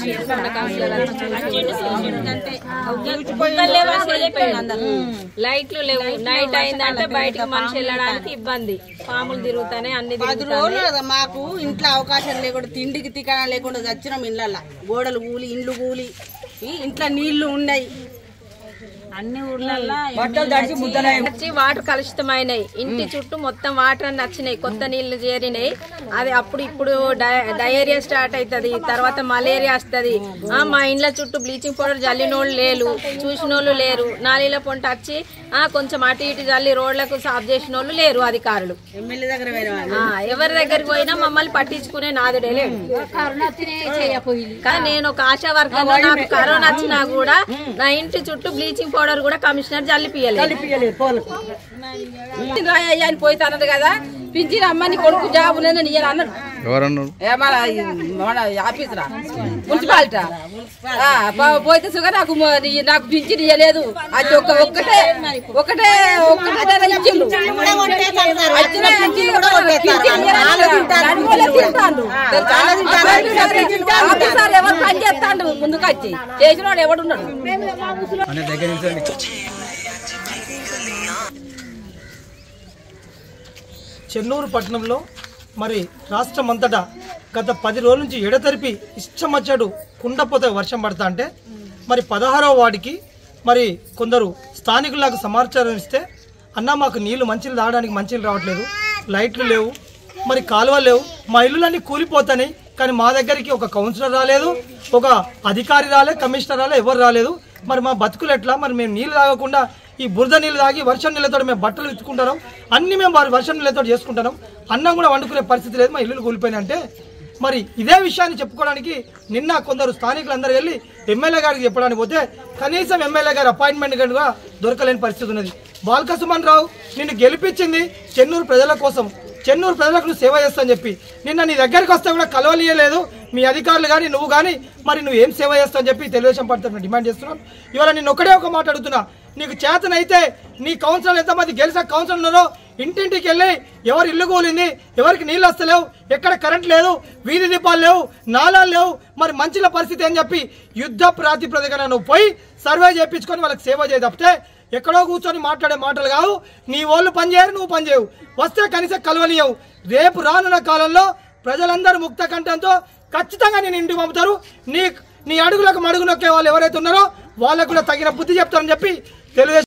లైట్లు లేవు నైట్ అయిందంటే బయటికి మనిషి వెళ్ళడానికి ఇబ్బంది పాములు తిరుగుతానే అన్ని పది రోజులు కదా మాకు ఇంట్లో అవకాశం లేకుండా తిండికి తికన లేకుండా చచ్చినాం ఇళ్ళల్లో గోడలు కూలి ఇండ్లు కూలి ఈ ఇంట్లో నీళ్లు ఉన్నాయి అన్ని ఊర్లల్లో వచ్చి వాటర్ కలుషితమైనాయి ఇంటి చుట్టూ మొత్తం వాటర్ అన్ని వచ్చినాయి కొత్త నీళ్లు చేరినాయి అది అప్పుడు ఇప్పుడు డయ- డయేరియా స్టార్ట్ అవుతుంది తర్వాత మలేరియా వస్తుంది మా ఇండ్ల చుట్టూ బ్లీచింగ్ పౌడర్ జల్లినోళ్ళు లేరు చూసినోళ్ళు లేరు నాలీల పొంట వచ్చి ఆ, కొంచెం అటు ఇటు జల్లి రోడ్లకు సాఫ్ చేసిన వాళ్ళు లేరు అధికారులు ఎమ్మెల్యే దగ్గర వేరే వాళ్ళు ఆ, ఎవరి దగ్గరికి పోయినా మమ్మల్ని పట్టించుకునే నాదుడే లేడు కానీ నేను ఒక ఆశా వర్కర్ నాకు కరోనా వచ్చినా కూడా నా ఇంటి చుట్టూ బ్లీచింగ్ పౌడర్ కూడా కమిషనర్ జల్లిపియలేదు రాయ్య అని పోయి అన్నది కదా పింఛన్ అమ్మని కొడుకు జాబు లేదు నేను ఇయ్యను అన్నాడు ఎవరన్నారు ఏ మన మన ఆఫీస్ రా మున్సిపాలిటీ ఆ, పో- పోతే సుగా నాకు మ- నీ- నాకు పింఛన్ ఇయ్యలేదు అది ఒక ఒక్కటే ఒకటే ఒక్కటే ఇచ్చిండు వచ్చిన పింఛన్ కూడా పింఛన్ ఇయ్యలేదు. నడుమూలే తింటాండు. తెలుసా? ఆఫీసర్ ఎవరు పని చేస్తాడు ముందుకు వచ్చి చేసినోడు ఎవడున్నాడు చెన్నూరు పట్టణంలో మరి రాష్ట్రం అంతటా గత పది రోజుల నుంచి ఎడతెరిపి ఇష్టం వచ్చాడు కుండపోతే వర్షం పడతా అంటే మరి పదహారవ వాడికి మరి కొందరు స్థానికులకు సమాచారం ఇస్తే అన్న మాకు నీళ్లు మంచిలు తాగడానికి మంచిలు రావట్లేదు లైట్లు లేవు మరి కాలువలు లేవు మా ఇల్లులన్నీ కూలిపోతాయి కానీ మా దగ్గరికి ఒక కౌన్సిలర్ రాలేదు ఒక అధికారి రాలే కమిషనర్ రాలే ఎవరు రాలేదు మరి మా బతుకులు ఎట్లా మరి మేము నీళ్ళు తాగకుండా ఈ బురద నీళ్ళు తాగి వర్షం నీళ్ళతో మేము బట్టలు ఇచ్చుకుంటున్నాం అన్ని మేము వారి వర్షం నీళ్ళతో చేసుకుంటున్నాం అన్నం కూడా వండుకునే పరిస్థితి లేదు మా ఇల్లులు కూలిపోయినాయి అంటే మరి ఇదే విషయాన్ని చెప్పుకోవడానికి నిన్న కొందరు స్థానికులందరూ వెళ్ళి ఎమ్మెల్యే గారికి చెప్పడానికి పోతే కనీసం ఎమ్మెల్యే గారి అపాయింట్మెంట్ కూడా దొరకలేని పరిస్థితి ఉన్నది బాల్క సుమన్ రావు నిన్ను గెలిపించింది చెన్నూరు ప్రజల కోసం చెన్నూరు ప్రజలకు నువ్వు సేవ చేస్తాని చెప్పి నిన్న నీ దగ్గరికి వస్తే కూడా కలవనీయలేదు మీ అధికారులు కానీ నువ్వు కానీ మరి నువ్వు ఏం సేవ చేస్తావు చెప్పి తెలుగుదేశం పార్టీ తరఫున డిమాండ్ చేస్తున్నాను ఇవాళ నేను ఒకటే ఒక మాట అడుగుతున్నా నీకు చేతనైతే నీ కౌన్సిలర్ ఎంతమంది గెలిచిన కౌన్సిలర్ ఉన్నారో ఇంటింటికి వెళ్ళి ఎవరు ఇల్లు కూలింది ఎవరికి నీళ్ళు వస్తలేవు ఎక్కడ కరెంట్ లేదు వీధి దీపాలు లేవు నాలాలు లేవు మరి మంచిల పరిస్థితి అని చెప్పి యుద్ధ ప్రాతిపదికన నువ్వు పోయి సర్వే చేయించుకొని వాళ్ళకి సేవ చేయ తప్పితే ఎక్కడో కూర్చొని మాట్లాడే మాటలు కావు నీ వాళ్ళు పనిచేయరు నువ్వు పనిచేయవు వస్తే కనీసం కలవనీయవు రేపు రానున్న కాలంలో ప్రజలందరూ ముక్త కంఠంతో ఖచ్చితంగా నేను ఇంటికి పంపుతారు నీ నీ అడుగులకు మడుగు నొక్కే వాళ్ళు ఎవరైతే ఉన్నారో వాళ్ళకు కూడా తగిన బుద్ధి చెప్తారని చెప్పి తెలుగుదేశం